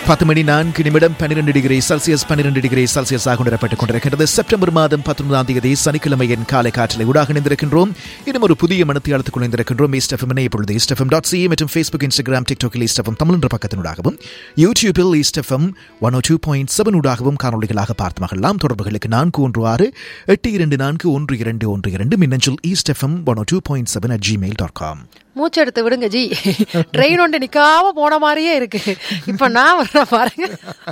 பத்து மணி நான்கு நிமிடம் பன்னிரண்டு டிகிரி செல்சியஸ் பன்னிரண்டு டிகிரி செல்சியஸாக உணரப்பட்டுக் கொண்டிருக்கிறது செப்டம்பர் மாதம் பத்தொன்பதாம் தேதி சனிக்கிழமையின் காலை காற்றில் ஊடாக இணைந்திருக்கின்றோம் இன்னும் ஒரு புதிய மனத்தியாளத்துக்குள் இணைந்திருக்கின்றோம் ஈஸ்டெஃபம் இப்பொழுது ஈஸ்டெஃபம் டாட் சி மற்றும் ஃபேஸ்புக் இன்ஸ்டாகிராம் டிக்டாக்கில் ஈஸ்டெஃபம் தமிழ் என்ற பக்கத்தினூடாகவும் யூடியூபில் east FM one O two point seven ஊடாகவும் காணொலிகளாக பார்த்து மகிழலாம் தொடர்புகளுக்கு நான்கு ஒன்று ஆறு எட்டு இரண்டு நான்கு ஒன்று இரண்டு ஒன்று இரண்டு மின்னஞ்சல் east FM one O two point seven at Gmail dot com மூச்செடுத்து விடுங்க ஜி ட்ரெயின் ஒன்று நிக்காம போன மாதிரியே இருக்கு இப்ப நான் வர்றேன் பாருங்க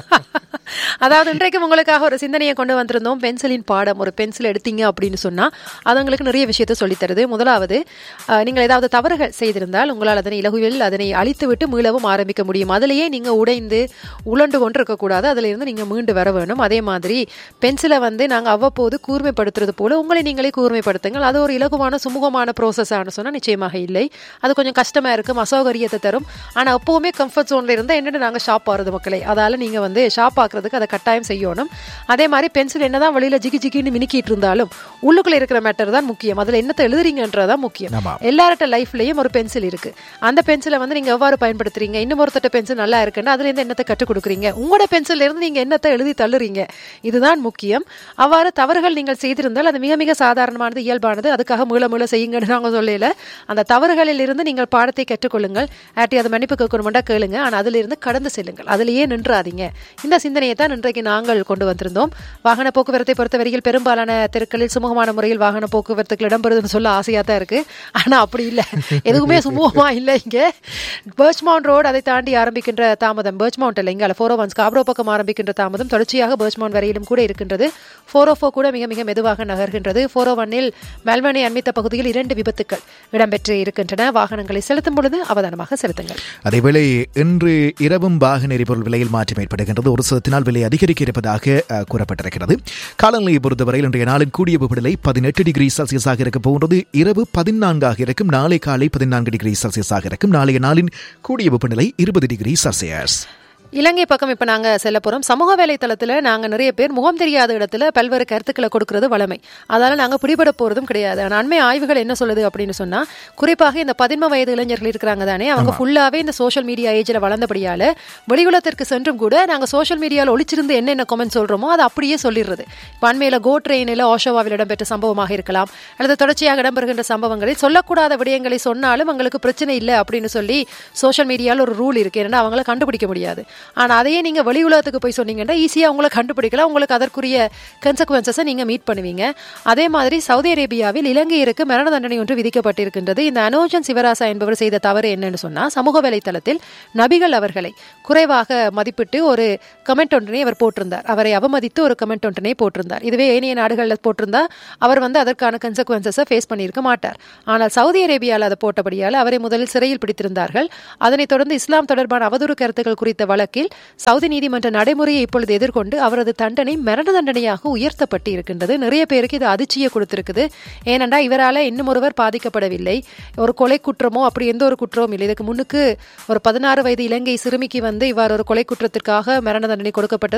அதாவது இன்றைக்கு உங்களுக்காக ஒரு சிந்தனையை கொண்டு வந்திருந்தோம் பென்சிலின் பாடம் ஒரு பென்சில் எடுத்தீங்க அப்படின்னு சொன்னா அது உங்களுக்கு நிறைய விஷயத்தை சொல்லித் தருது முதலாவது அஹ், நீங்கள் ஏதாவது தவறுகள் செய்திருந்தால் உங்களால் அதனை இலகுவில் அதனை அழித்து விட்டு மீளவும் ஆரம்பிக்க முடியும் அதிலேயே நீங்க உடைந்து உழண்டு கொண்டு இருக்கக்கூடாது அதுல இருந்து நீங்க மீண்டு வர வேணும் அதே மாதிரி பென்சிலை வந்து நாங்க அவ்வப்போது கூர்மைப்படுத்துறது போல உங்களை நீங்களே கூர்மைப்படுத்துங்கள் அது ஒரு இலகுவான சுமூகமான ப்ரோசஸ் ஆன சொன்னா நிச்சயமாக இல்லை அது கொஞ்சம் கஷ்டமா இருக்கும் அசௌகரியத்தை தரும் ஆனா எப்பவுமே கம்ஃபர்ட் ஜோன்ல இருந்தா என்னென்ன நாங்க ஷாப் ஆகுறது மக்களே அதால நீங்க வந்து ஷாப் ஆக்குறதுக்கு அதை கட்டாயம் செய்யணும் அதே மாதிரி பென்சில் என்னதான் வெளியில ஜிகி ஜிகின்னு மினுக்கிட்டு இருந்தாலும் உள்ளுக்குள்ள இருக்கிற மேட்டர் தான் முக்கியம் அதுல என்னத்தை எழுதுறீங்கன்றதான் முக்கியம் ஆமா. எல்லார்ட்ட லைஃப்லயும் ஒரு பென்சில் இருக்கு அந்த பென்சிலை வந்து நீங்க எவ்வாறு பயன்படுத்துறீங்க இன்னும் ஒருத்தட்ட பென்சில் நல்லா இருக்குன்னா அதுல இருந்து என்னத்தை கற்றுக் கொடுக்குறீங்க உங்களோட பென்சில்ல இருந்து நீங்க என்னத்தை எழுதி தள்ளுறீங்க இதுதான் முக்கியம் அவ்வாறு தவறுகள் நீங்கள் செய்திருந்தால் அது மிக மிக சாதாரணமானது இயல்பானது அதுக்காக மீள மீள செய்யுங்கன்னு நாங்க சொல்லல அந்த தவறுகளில் இருந்து நீங்கள் பாடத்தை கற்றுக்கொள்ளுங்கள் ஆட்டி அது மன்னிப்பு கேட்கணுமெண்டா கேளுங்க ஆனா அதுல இருந்து கடந்து செல்லுங்கள் அதுலயே நின்றாதீங்க இந்த சிந்தனையை தான் இன்றைக்கு நாங்கள் கொண்டு வந்திருந்தோம் வாகன போக்குவரத்தை பொறுத்தவரையில் பெரும்பாலான தெருக்களில் சுமூகமான முறையில் வாகன போக்குவரத்துக்கு இடம்பெறுதுன்னு சொல்ல ஆசையா தான் இருக்கு ஆனா அப்படி இல்லை எதுவுமே சுமூகமா இல்லை இங்க பர்ச்மவுண்ட் ரோடு அதை தாண்டி ஆரம்பிக்கின்ற தாமதம் பர்ச்மவுண்ட் இல்லை இங்க ஃபோர் ஓ ஒன்ஸ் காப்ரோ பக்கம் ஆரம்பிக்கின்ற தாமதம் தொடர்ச்சியாக பர்ச்மவுண்ட் வரையிலும் கூட இருக்கின்றது ஃபோர் ஓ கூட மிக மிக மெதுவாக நகர்கின்றது ஃபோர் ஓ ஒன்னில் மெல்பர்னை அண்மித்த பகுதியில் இரண்டு விபத்துக்கள் இடம்பெற்று இருக்கின்றன வாகனங்களை செலுத்தும் பொழுது அவதானமாக செலுத்துங்கள் அதேவேளை இன்று இரவும் வாகன எரிபொருள் விலையில் மாற்றம் ஏற்படுகின்றது ஒரு சதத்தினால் விலை அதிகரிக்க இருப்பதாக அஹ், கூறப்பட்டிருக்கிறது காலநிலையை பொறுத்தவரையில் இன்றைய நாளின் கூடிய வெப்பநிலை பதினெட்டு டிகிரி செல்சியஸாக இருக்க போகின்றது இரவு பதினான்காக இருக்கும் நாளை காலை பதினான்கு டிகிரி செல்சியஸாக இருக்கும் நாளைய நாளின் கூடிய வெப்பநிலை இருபது டிகிரி செல்சியஸ் இலங்கை பக்கம் இப்ப நாங்க செல்ல போறோம் சமூக வலைத்தளத்துல நாங்க நிறைய பேர் முகம் தெரியாத இடத்துல பல்வேறு கருத்துக்களை கொடுக்கிறது வளமை அதால நாங்க பிடிபட போறதும் கிடையாது ஆனா அண்மை ஆய்வுகள் என்ன சொல்லுது அப்படின்னு சொன்னா குறிப்பாக இந்த பதின்ம வயது இளைஞர்கள் இருக்கிறாங்க தானே அவங்க ஃபுல்லாவே இந்த சோஷியல் மீடியா ஏஜ்ல வளர்ந்தபடியால வெளியுலகத்திற்கு சென்றும் கூட நாங்க சோஷியல் மீடியால ஒளிச்சிருந்து என்னென்ன கமெண்ட் சொல்றோமோ அதை அப்படியே சொல்லிடுறது இப்ப அண்மையில கோ ட்ரெயினில் ஓஷோவாவில் இடம்பெற்ற சம்பவமாக இருக்கலாம் அல்லது தொடர்ச்சியாக இடம்பெறுகின்ற சம்பவங்களில் சொல்லக்கூடாத விடயங்களை சொன்னாலும் அவங்களுக்கு பிரச்சனை இல்லை அப்படின்னு சொல்லி சோஷியல் மீடியால ஒரு ரூல் இருக்கு ஏன்னா அவங்கள கண்டுபிடிக்க முடியாது ஆனா அதையே நீங்க வெளி உலகத்துக்கு போய் சொன்னீங்கன்னா ஈஸியா உங்களை கண்டுபிடிக்கலாம் உங்களுக்கு அதற்குரிய கன்சக்வன்சஸை நீங்க மீட் பண்ணுவீங்க அதே மாதிரி சவுதி அரேபியாவில் இலங்கையருக்கு மரண தண்டனை ஒன்று விதிக்கப்பட்டிருக்கின்றது இந்த அனோஜன் சிவராசா என்பவர் செய்த தவறு என்னன்னு சொன்னா சமூக வலைத்தளத்தில் நபிகள் அவர்களை குறைவாக மதிப்பிட்டு ஒரு கமெண்ட் ஒன்றினை அவர் போட்டிருந்தார் அவரை அவமதித்து ஒரு கமெண்ட் ஒன்றினை போட்டிருந்தார் இதுவே ஏனைய நாடுகளில் போட்டிருந்தா அவர் வந்து அதற்கான கன்சக்வன்சஸை ஃபேஸ் பண்ணியிருக்க மாட்டார் ஆனால் சவுதி அரேபியாவில் அதை போட்டபடியால் அவரை முதலில் சிறையில் பிடித்திருந்தார்கள் அதனைத் தொடர்ந்து இஸ்லாம் தொடர்பான அவதூறு கருத்துக்கள் குறித்த வழக்கில் சவுதி நீதிமன்ற நடைமுறையை இப்பொழுது எதிர்கொண்டு அவரது தண்டனை மரண தண்டனையாக உயர்த்தப்பட்டு இருக்கின்றது நிறைய பேருக்கு இது அதிர்ச்சியை கொடுத்திருக்குது ஏனென்றா இவரால இன்னும் ஒருவர் பாதிக்கப்படவில்லை ஒரு கொலை குற்றமோ அப்படி எந்த ஒரு குற்றமும் இல்லை இதுக்கு முன்னுக்கு ஒரு பதினாறு வயது இலங்கை சிறுமிக்கு வந்து இவ்வாறு ஒரு கொலை குற்றத்திற்காக மரண தண்டனை கொடுக்கப்பட்டது